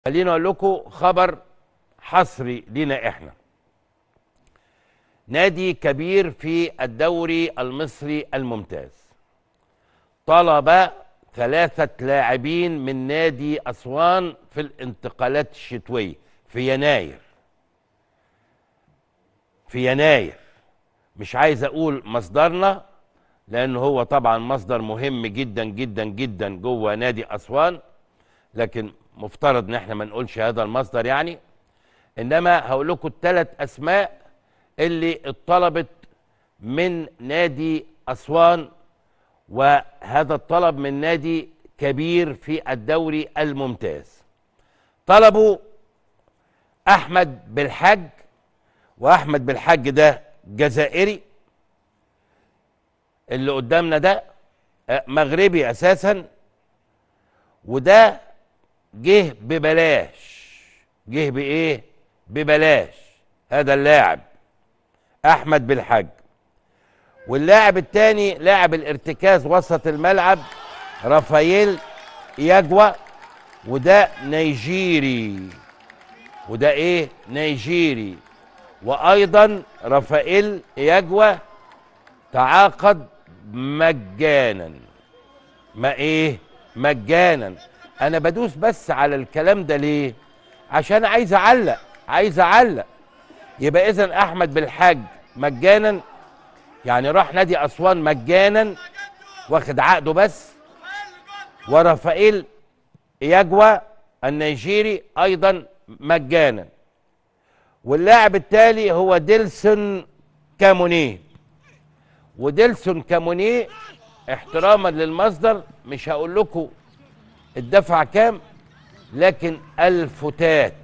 خليني اقول لكم خبر حصري لينا احنا نادي كبير في الدوري المصري الممتاز طلب ثلاثة لاعبين من نادي أسوان في الانتقالات الشتوية في يناير في يناير مش عايز أقول مصدرنا لأن هو طبعا مصدر مهم جدا جدا جدا جوه نادي أسوان لكن مفترض ان احنا ما نقولش هذا المصدر يعني انما هقول لكم الثلاث اسماء اللي اتطلبت من نادي اسوان وهذا الطلب من نادي كبير في الدوري الممتاز طلبوا احمد بالحج واحمد بالحج ده جزائري اللي قدامنا ده آه، مغربي اساسا وده جه ببلاش جه بايه ببلاش هذا اللاعب احمد بالحج واللاعب الثاني لاعب الارتكاز وسط الملعب رافائيل ياجوا وده نيجيري وده ايه نيجيري وايضا رافائيل ياجوا تعاقد مجانا ما ايه مجانا انا بدوس بس على الكلام ده ليه عشان عايز اعلق عايز اعلق يبقى اذا احمد بالحاج مجانا يعني راح نادي اسوان مجانا واخد عقده بس ورافائيل ياجوا النيجيري ايضا مجانا واللاعب التالي هو ديلسون كامونيه وديلسون كامونيه احتراما للمصدر مش هقول لكم الدفع كام لكن الفتات